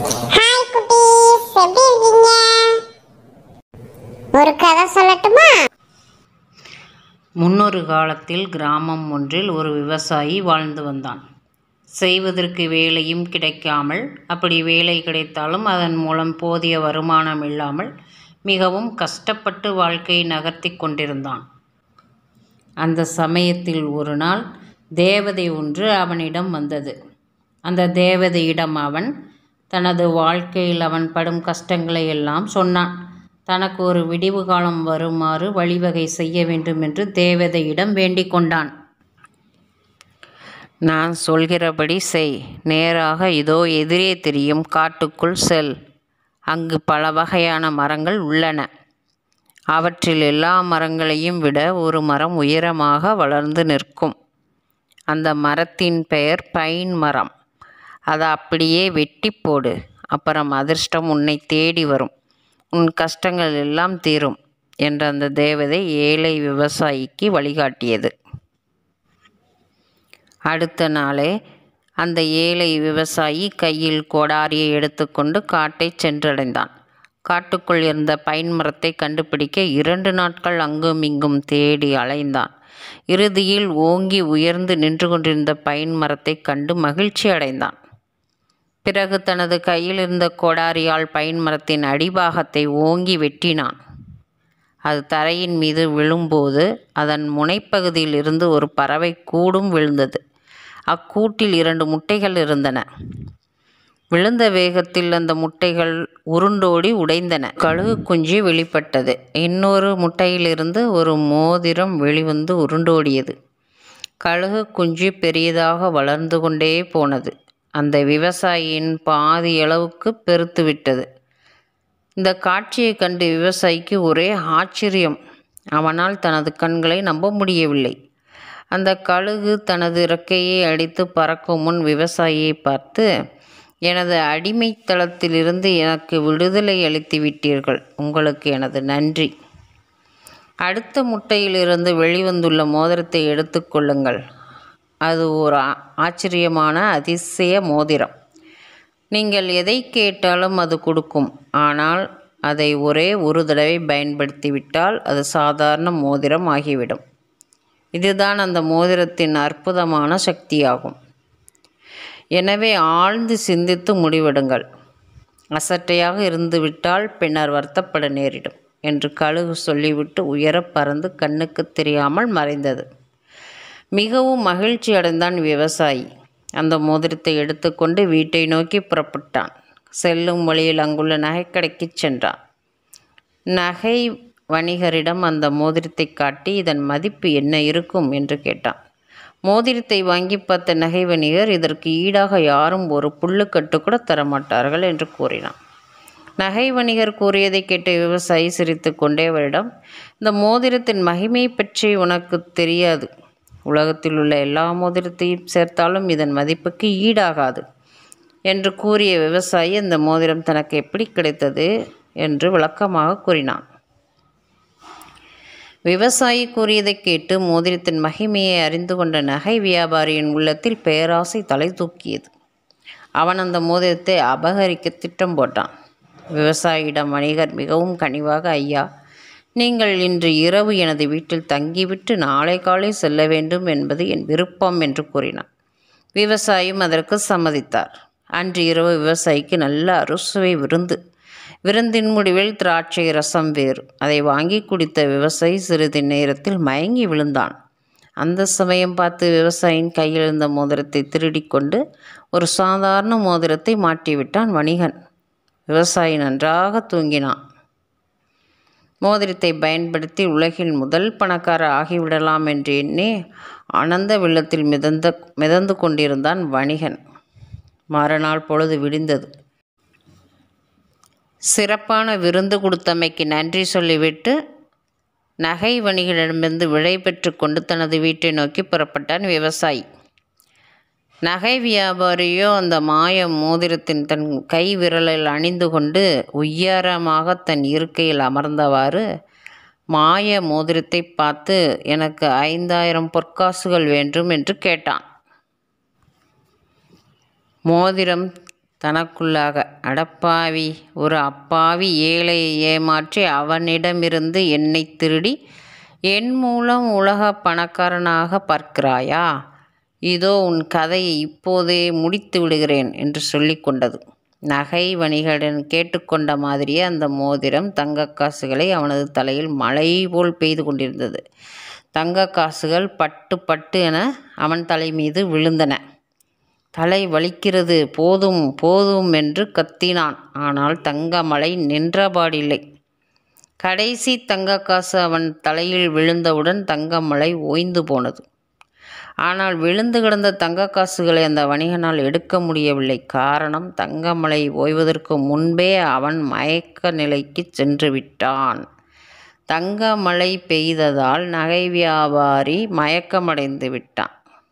hi குட்டீஸ் எப்படி இருக்கீங்க ஒரு கதை சொல்லட்டுமா முன்னொரு காலத்தில் கிராமம் ஒன்றில் ஒரு விவசாயி வாழ்ந்து வந்தான் செய்வதற்கு வேலையும் கிடைக்காமல் அப்படி வேலை கிடைத்தாலும் அதன் மூலம் போதிய வருமானம் இல்லாமல் மிகவும் கஷ்டப்பட்டு வாழ்க்கையை நகர்த்தி கொண்டிருந்தான் அந்த சமயத்தில் ஒரு நாள் தேவதை ஒன்று அவனிடம் வந்தது அந்த தேவதையிடம் அவன் தனது வாழ்க்கையில் அவன் படும் கஷ்டங்களை எல்லாம் சொன்னான் தனக்கு ஒரு விடிவு காலம் வருமாறு வழிவகை செய்ய வேண்டும் என்று தேவதையிடம் வேண்டிக் கொண்டான் நான் சொல்கிறபடி செய் நேராக இதோ எதிரே தெரியும் காட்டுக்குள் செல் அங்கு பல வகையான மரங்கள் உள்ளன அவற்றில் எல்லா மரங்களையும் விட ஒரு மரம் உயரமாக வளர்ந்து நிற்கும் அந்த மரத்தின் பெயர் பைன் மரம் அதை அப்படியே வெட்டி போடு அப்புறம் அதிர்ஷ்டம் உன்னை தேடி வரும் உன் கஷ்டங்கள் எல்லாம் தீரும் என்ற அந்த தேவதை ஏழை விவசாயிக்கு வழிகாட்டியது அடுத்த நாளே அந்த ஏழை விவசாயி கையில் கோடாரியை எடுத்துக்கொண்டு காட்டை சென்றடைந்தான் காட்டுக்குள் இருந்த பைன் மரத்தை கண்டுபிடிக்க இரண்டு நாட்கள் அங்கும் இங்கும் தேடி அலைந்தான் இறுதியில் ஓங்கி உயர்ந்து நின்று கொண்டிருந்த பைன் மரத்தை கண்டு மகிழ்ச்சி அடைந்தான் பிறகு தனது கையில் இருந்த கோடாரியால் பைன் மரத்தின் அடிபாகத்தை ஓங்கி வெட்டினான் அது தரையின் மீது விழும்போது அதன் முனைப்பகுதியில் இருந்து ஒரு பறவை கூடும் விழுந்தது அக்கூட்டில் இரண்டு முட்டைகள் இருந்தன விழுந்த வேகத்தில் அந்த முட்டைகள் உருண்டோடி உடைந்தன கழுகு குஞ்சு வெளிப்பட்டது இன்னொரு முட்டையிலிருந்து ஒரு மோதிரம் வெளிவந்து உருண்டோடியது கழுகு குஞ்சு பெரியதாக வளர்ந்து கொண்டே போனது அந்த விவசாயியின் பாதி அளவுக்கு பெருத்து விட்டது இந்த காட்சியை கண்டு விவசாயிக்கு ஒரே ஆச்சரியம் அவனால் தனது கண்களை நம்ப முடியவில்லை அந்த கழுகு தனது இறக்கையை அடித்து பறக்கும் முன் விவசாயியை பார்த்து எனது அடிமைத்தளத்திலிருந்து எனக்கு விடுதலை அளித்து விட்டீர்கள் உங்களுக்கு எனது நன்றி அடுத்த முட்டையிலிருந்து வெளிவந்துள்ள மோதிரத்தை எடுத்துக்கொள்ளுங்கள் அது ஒரு ஆ- ஆச்சரியமான அதிசய மோதிரம் நீங்கள் எதை கேட்டாலும் அது கொடுக்கும் ஆனால் அதை ஒரே ஒரு தடவை பயன்படுத்திவிட்டால் அது சாதாரண மோதிரம் ஆகிவிடும் இதுதான் அந்த மோதிரத்தின் அற்புதமான சக்தியாகும் எனவே ஆழ்ந்து சிந்தித்து முடிவெடுங்கள் அசட்டையாக இருந்துவிட்டால் பின்னர் வருத்தப்பட நேரிடும் என்று கழுகு சொல்லிவிட்டு உயரப் பறந்து கண்ணுக்கு தெரியாமல் மறைந்தது மிகவும் மகிழ்ச்சி அடைந்தான் விவசாயி அந்த மோதிரத்தை எடுத்துக்கொண்டு வீட்டை நோக்கி புறப்பட்டான் செல்லும் வழியில் அங்குள்ள நகைக்கடைக்குச் சென்றான் நகை வணிகரிடம் அந்த மோதிரத்தை காட்டி இதன் மதிப்பு என்ன இருக்கும் என்று கேட்டான் மோதிரத்தை வாங்கி பார்த்த நகை வணிகர் இதற்கு ஈடாக யாரும் ஒரு புல்லுக்கட்டு கூட தரமாட்டார்கள் என்று கூறினான் நகை வணிகர் கூறியதை கேட்ட விவசாயி சிரித்துக்கொண்டே அவரிடம் இந்த மோதிரத்தின் மகிமை பற்றி உனக்கு தெரியாது உலகத்தில் உள்ள எல்லா மோதிரத்தையும் சேர்த்தாலும் இதன் மதிப்புக்கு ஈடாகாது என்று கூறிய விவசாயி அந்த மோதிரம் தனக்கு எப்படி கிடைத்தது என்று விளக்கமாக கூறினான் விவசாயி கூறியதை கேட்டு மோதிரத்தின் மகிமையை அறிந்து கொண்ட நகை வியாபாரியின் உள்ளத்தில் பேராசை தலை தூக்கியது அவன் அந்த மோதிரத்தை அபகரிக்க திட்டம் போட்டான் விவசாயியிடம் வணிகர் மிகவும் கனிவாக ஐயா நீங்கள் இன்று இரவு எனது வீட்டில் தங்கிவிட்டு நாளை காலை செல்ல வேண்டும் என்பது என் விருப்பம் என்று கூறினான் விவசாயியும் அதற்கு சம்மதித்தார் அன்று இரவு விவசாயிக்கு நல்ல அறுசுவை விருந்து விருந்தின் முடிவில் திராட்சை ரசம் வேறு அதை வாங்கி குடித்த விவசாயி சிறிது நேரத்தில் மயங்கி விழுந்தான் அந்த சமயம் பார்த்து விவசாயியின் கையில் இருந்த மோதிரத்தை திருடிக் கொண்டு ஒரு சாதாரண மோதிரத்தை மாட்டிவிட்டான் வணிகன் விவசாயி நன்றாக தூங்கினான் மோதிரத்தை பயன்படுத்தி உலகில் முதல் பணக்கார ஆகிவிடலாம் என்று எண்ணி ஆனந்த வெள்ளத்தில் மிதந்த மிதந்து கொண்டிருந்தான் வணிகன் மறுநாள் பொழுது விடிந்தது சிறப்பான விருந்து கொடுத்தமைக்கு நன்றி சொல்லிவிட்டு நகை வணிகரிடமிருந்து விடை பெற்று கொண்டு தனது வீட்டை நோக்கி புறப்பட்டான் விவசாயி நகை வியாபாரியோ அந்த மாய மோதிரத்தின் தன் கை விரலில் அணிந்து கொண்டு உய்யாரமாக தன் இருக்கையில் அமர்ந்தவாறு மாய மோதிரத்தை பார்த்து எனக்கு ஐந்தாயிரம் பொற்காசுகள் வேண்டும் என்று கேட்டான் மோதிரம் தனக்குள்ளாக அடப்பாவி ஒரு அப்பாவி ஏழையை ஏமாற்றி அவனிடமிருந்து என்னை திருடி என் மூலம் உலக பணக்காரனாக பார்க்கிறாயா இதோ உன் கதையை இப்போதே முடித்து விடுகிறேன் என்று சொல்லி கொண்டது நகை வணிகடன் கேட்டுக்கொண்ட மாதிரியே அந்த மோதிரம் தங்க காசுகளை அவனது தலையில் மழை போல் பெய்து கொண்டிருந்தது தங்க காசுகள் பட்டு பட்டு என அவன் தலை மீது விழுந்தன தலை வலிக்கிறது போதும் போதும் என்று கத்தினான் ஆனால் தங்கமலை நின்றபாடில்லை கடைசி தங்க காசு அவன் தலையில் விழுந்தவுடன் தங்கமலை ஓய்ந்து போனது ஆனால் விழுந்து கிடந்த தங்க காசுகளை அந்த வணிகனால் எடுக்க முடியவில்லை காரணம் தங்கமலை ஓய்வதற்கு முன்பே அவன் மயக்க நிலைக்கு சென்று விட்டான் தங்கமழை பெய்ததால் நகை வியாபாரி மயக்கமடைந்து விட்டான்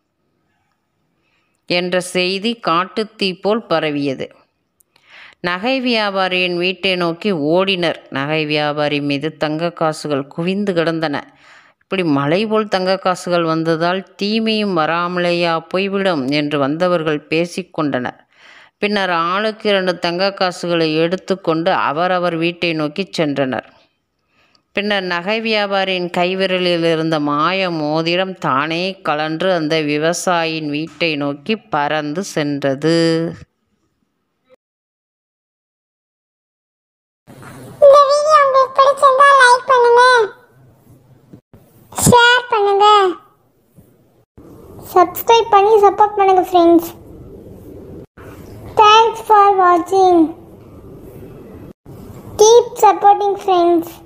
என்ற செய்தி காட்டுத்தீ போல் பரவியது நகை வியாபாரியின் வீட்டை நோக்கி ஓடினர் நகை வியாபாரி மீது தங்க காசுகள் குவிந்து கிடந்தன இப்படி மலை போல் தங்க காசுகள் வந்ததால் தீமையும் வராமலேயா போய்விடும் என்று வந்தவர்கள் பேசிக்கொண்டனர் பின்னர் ஆளுக்கு இரண்டு தங்க காசுகளை எடுத்துக்கொண்டு அவரவர் வீட்டை நோக்கி சென்றனர் பின்னர் நகை வியாபாரியின் கைவிரலில் இருந்த மாய மோதிரம் தானே கலன்று அந்த விவசாயியின் வீட்டை நோக்கி பறந்து சென்றது இந்த வீடியோ உங்களுக்கு பிடிச்சிருந்தா லைக் பண்ணுங்க ஷேர் பண்ணுங்க சப்ஸ்கிரைப் பண்ணி சப்போர்ட் பண்ணுங்க ஃப்ரெண்ட்ஸ் தேங்க்ஸ் ஃபார் வாட்சிங் கீப் சப்போர்ட்டிங் ஃப்ரெண்ட்ஸ்